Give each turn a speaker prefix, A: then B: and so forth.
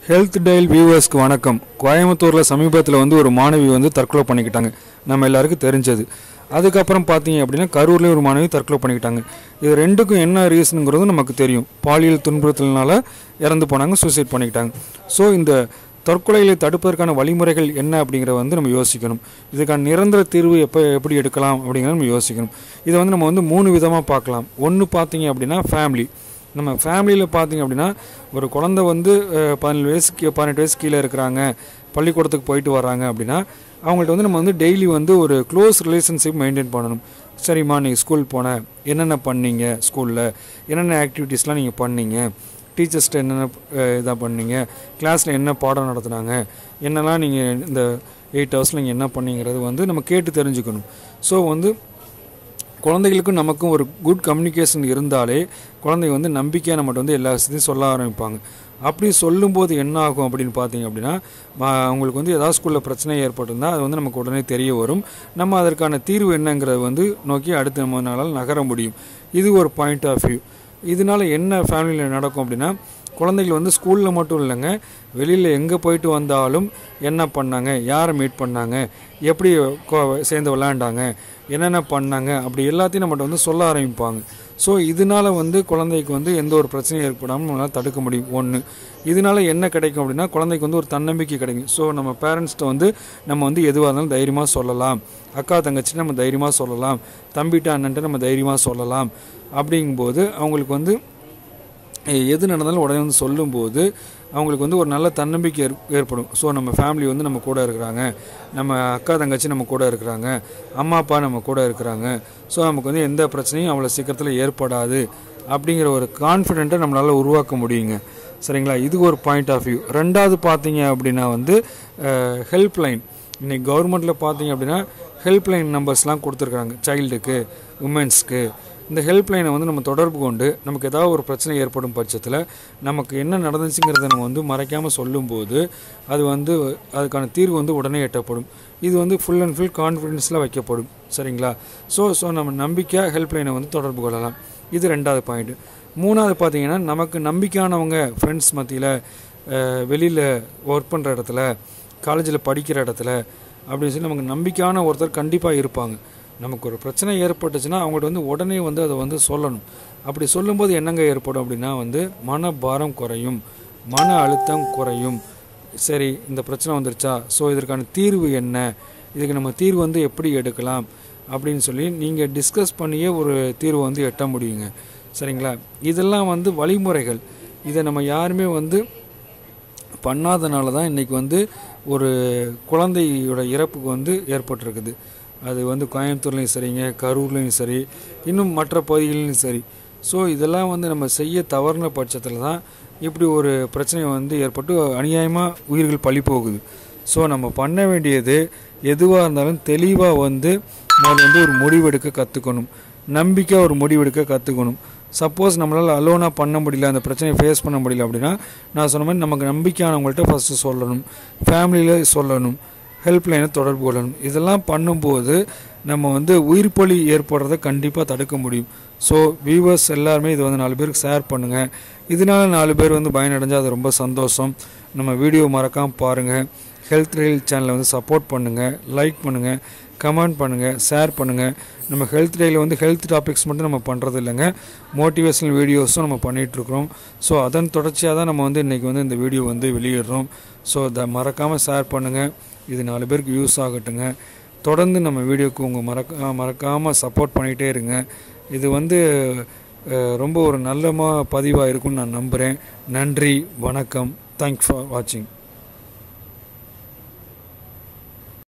A: health dial வியூவர்ஸ்க்கு வணக்கம் கோயம்புத்தூரில் சமீபத்தில் வந்து ஒரு மாணவி வந்து தற்கொலை பண்ணிக்கிட்டாங்க நம்ம எல்லாருக்கும் தெரிஞ்சது அதுக்கப்புறம் பார்த்தீங்க அப்படின்னா கரூர்லேயும் ஒரு மாணவி தற்கொலை பண்ணிக்கிட்டாங்க இது ரெண்டுக்கும் என்ன ரீசனுங்கிறது நமக்கு தெரியும் பாலியல் துன்புறுத்தல்னால இறந்து போனாங்க சூசைட் பண்ணிக்கிட்டாங்க ஸோ இந்த தற்கொலைகளை தடுப்பதற்கான வழிமுறைகள் என்ன அப்படிங்கிறத வந்து நம்ம யோசிக்கணும் இதுக்கான நிரந்தர தீர்வு எப்போ எப்படி எடுக்கலாம் அப்படிங்கிறத நம்ம யோசிக்கணும் இதை வந்து நம்ம வந்து மூணு விதமாக பார்க்கலாம் ஒன்று பார்த்தீங்க அப்படின்னா ஃபேமிலி நம்ம ஃபேமிலியில் பார்த்தீங்க அப்படின்னா ஒரு குழந்தை வந்து அஹ், பதினேழு வயசுக்கு பதினெட்டு வயசு கீழே இருக்கிறாங்க பள்ளிக்கூடத்துக்கு போயிட்டு வராங்க அப்படின்னா அவங்கள்ட்ட வந்து நம்ம வந்து டெய்லி வந்து ஒரு க்ளோஸ் ரிலேஷன்ஷிப் மெயின்டைன் பண்ணணும் சரிம்மா நீங்கள் ஸ்கூல் போன என்னென்ன பண்ணீங்க ஸ்கூலில் என்னென்ன ஆக்டிவிட்டீஸ்லாம் நீங்கள் பண்ணீங்க டீச்சர்ஸ்கிட்ட என்னென்ன இதாக பண்ணீங்க கிளாஸில் என்ன பாடம் நடத்துனாங்க என்னெல்லாம் நீங்கள் இந்த எயிட் ஹவர்ஸில் நீங்கள் என்ன பண்ணீங்கிறது வந்து நம்ம கேட்டு தெரிஞ்சுக்கணும் ஸோ வந்து குழந்தைகளுக்கும் நமக்கும் ஒரு குட் கம்யூனிகேஷன் இருந்தாலே குழந்தைங்க வந்து நம்பிக்கையாக நம்மகிட்ட வந்து எல்லா விஷயத்தையும் சொல்ல ஆரம்பிப்பாங்க அப்படி சொல்லும்போது என்ன ஆகும் அப்படின்னு பார்த்தீங்க அப்படின்னா ம- அவங்களுக்கு வந்து ஏதாவது ஸ்கூலில் பிரச்சனை ஏற்பட்டிருந்தால் அது வந்து நமக்கு உடனே தெரிய வரும் நம்ம அதற்கான தீர்வு என்னங்கிறத வந்து நோக்கி அடுத்து நம்ம நாளால் நகர முடியும் இது ஒரு பாயிண்ட் ஆஃப் வியூ இதனால என்ன ஃபேமிலியில் நடக்கும் அப்படின்னா குழந்தைகள் வந்து ஸ்கூலில் மட்டும் இல்லைங்க வெளியில் எங்கே போயிட்டு வந்தாலும் என்ன பண்ணாங்க யாரை மீட் பண்ணாங்க எப்படி கொ- சேர்ந்து விளையாண்டாங்க என்னென்ன பண்ணாங்க அப்படி எல்லாத்தையும் நம்மகிட்ட வந்து சொல்ல ஆரம்பிப்பாங்க ஸோ இதனால வந்து குழந்தைக்கு வந்து எந்த ஒரு பிரச்சனையும் ஏற்படாமல் நம்மளால் தடுக்க முடியும் ஒன்று இதனால என்ன கிடைக்கும் அப்படின்னா குழந்தைக்கு வந்து ஒரு தன்னம்பிக்கை கிடைக்கும் ஸோ நம்ம பேரண்ட்ஸ்கிட்ட வந்து நம்ம வந்து எதுவாக இருந்தாலும் தைரியமாக சொல்லலாம் அக்கா தங்கச்சிட்டு நம்ம தைரியமாக சொல்லலாம் தம்பிட்ட அண்ணன்ட்டு நம்ம தைரியமாக சொல்லலாம் அப்படிங்கும்போது அவங்களுக்கு வந்து எ- எது நடந்தாலும் உடனே வந்து சொல்லும்போது அவங்களுக்கு வந்து ஒரு நல்ல தன்னம்பிக்கை ஏற்- ஏற்படும் ஸோ நம்ம ஃபேமிலி வந்து நம்ம கூட இருக்கிறாங்க நம்ம அக்கா தங்கச்சி நம்ம கூட இருக்கிறாங்க அம்மா அப்பா நம்ம கூட இருக்கிறாங்க ஸோ நமக்கு வந்து எந்த பிரச்சனையும் அவ்வளோ சீக்கிரத்தில் ஏற்படாது அப்படிங்கிற ஒரு கான்ஃபிடென்ட்டை நம்மளால் உருவாக்க முடியுங்க சரிங்களா இது ஒரு பாயிண்ட் ஆஃப் வியூ ரெண்டாவது பார்த்தீங்க அப்படின்னா வந்து ஹெல்ப் லைன் இன்னைக்கு கவர்மெண்ட்டில் பார்த்தீங்க அப்படின்னா ஹெல்ப் லைன் நம்பர்ஸ்லாம் கொடுத்துருக்காங்க சைல்டுக்கு உமன்ஸ்க்கு இந்த ஹெல்ப் லைனை வந்து நம்ம தொடர்பு கொண்டு நமக்கு ஏதாவது ஒரு பிரச்சனை ஏற்படும் பட்சத்தில் நமக்கு என்ன நடந்துச்சுங்கிறத நம்ம வந்து மறைக்காமல் சொல்லும்போது அது வந்து அதுக்கான தீர்வு வந்து உடனே எட்டப்படும் இது வந்து ஃபுல் அண்ட் ஃபுல் கான்ஃபிடென்ஸில் வைக்கப்படும் சரிங்களா ஸோ ஸோ நம்ம நம்பிக்கையாக ஹெல்ப் லைனை வந்து தொடர்பு கொள்ளலாம் இது ரெண்டாவது பாயிண்ட் மூணாவது பார்த்தீங்கன்னா நமக்கு நம்பிக்கையானவங்க ஃப்ரெண்ட்ஸ் மத்தியில் வெளியில் ஒர்க் பண்ணுற இடத்துல காலேஜில் படிக்கிற இடத்துல அப்படின்னு சொல்லி நமக்கு நம்பிக்கையான ஒருத்தர் கண்டிப்பாக இருப்பாங்க நமக்கு ஒரு பிரச்சனை ஏற்பட்டுச்சுன்னா அவங்கள்ட்ட வந்து உடனே வந்து அதை வந்து சொல்லணும் அப்படி சொல்லும்போது என்னங்க ஏற்படும் அப்படின்னா வந்து மனபாரம் குறையும் மன அழுத்தம் குறையும் சரி இந்த பிரச்சனை வந்துருச்சா ஸோ இதற்கான தீர்வு என்ன இதுக்கு நம்ம தீர்வு வந்து எப்படி எடுக்கலாம் அப்படின்னு சொல்லி நீங்கள் டிஸ்கஸ் பண்ணியே ஒரு தீர்வு வந்து எட்ட முடியுங்க சரிங்களா இதெல்லாம் வந்து வழிமுறைகள் இதை நம்ம யாருமே வந்து பண்ணாதனால தான் இன்றைக்கி வந்து ஒரு குழந்தையோட இறப்புக்கு வந்து ஏற்பட்டிருக்குது அது வந்து கோயம்புத்தூர்லேயும் சரிங்க கரூர்லேயும் சரி இன்னும் மற்ற பகுதிகளிலும் சரி ஸோ இதெல்லாம் வந்து நம்ம செய்ய தவறின பட்சத்தில் தான் இப்படி ஒரு பிரச்சனை வந்து ஏற்பட்டு அநியாயமாக உயிர்கள் பழி போகுது ஸோ நம்ம பண்ண வேண்டியது எதுவாக இருந்தாலும் தெளிவாக வந்து முதல்ல வந்து ஒரு முடிவெடுக்க கற்றுக்கணும் நம்பிக்கை ஒரு முடிவெடுக்க கற்றுக்கணும் சப்போஸ் நம்மளால் அலோனாக பண்ண முடியல அந்த பிரச்சனையை ஃபேஸ் பண்ண முடியல அப்படின்னா நான் சொன்ன மாதிரி நமக்கு நம்பிக்கையானவங்கள்ட்ட ஃபஸ்ட்டு சொல்லணும் ஃபேமிலியில் சொல்லணும் ஹெல்ப்லைனை தொடர்பு கொள்ளணும் இதெல்லாம் பண்ணும்போது நம்ம வந்து உயிர் பலி ஏற்படுறதை கண்டிப்பாக தடுக்க முடியும் ஸோ வியூவர்ஸ் எல்லாருமே இதை வந்து நாலு பேருக்கு ஷேர் பண்ணுங்கள் இதனால நாலு பேர் வந்து பயனடைஞ்சால் அது ரொம்ப சந்தோஷம் நம்ம வீடியோ மறக்காமல் பாருங்கள் ஹெல்த் ரயில் சேனலை வந்து சப்போர்ட் பண்ணுங்கள் லைக் பண்ணுங்கள் கமெண்ட் பண்ணுங்கள் ஷேர் பண்ணுங்கள் நம்ம ஹெல்த் டேயில் வந்து ஹெல்த் டாபிக்ஸ் மட்டும் நம்ம பண்ணுறது இல்லைங்க மோட்டிவேஷனல் வீடியோஸும் நம்ம பண்ணிகிட்ருக்குறோம் ஸோ அதன் தொடர்ச்சியாக தான் நம்ம வந்து இன்றைக்கி வந்து இந்த வீடியோ வந்து வெளியிடுறோம் ஸோ அதை மறக்காமல் ஷேர் பண்ணுங்கள் இது நாலு பேருக்கு யூஸ் ஆகட்டுங்க தொடர்ந்து நம்ம வீடியோக்கு உங்கள் மறக்க மறக்காமல் சப்போர்ட் பண்ணிகிட்டே இருங்க இது வந்து அஹ், ரொம்ப ஒரு நல்ல பதிவாக இருக்கும்னு நான் நம்புகிறேன் நன்றி வணக்கம் தேங்க்ஸ் ஃபார் வாட்சிங்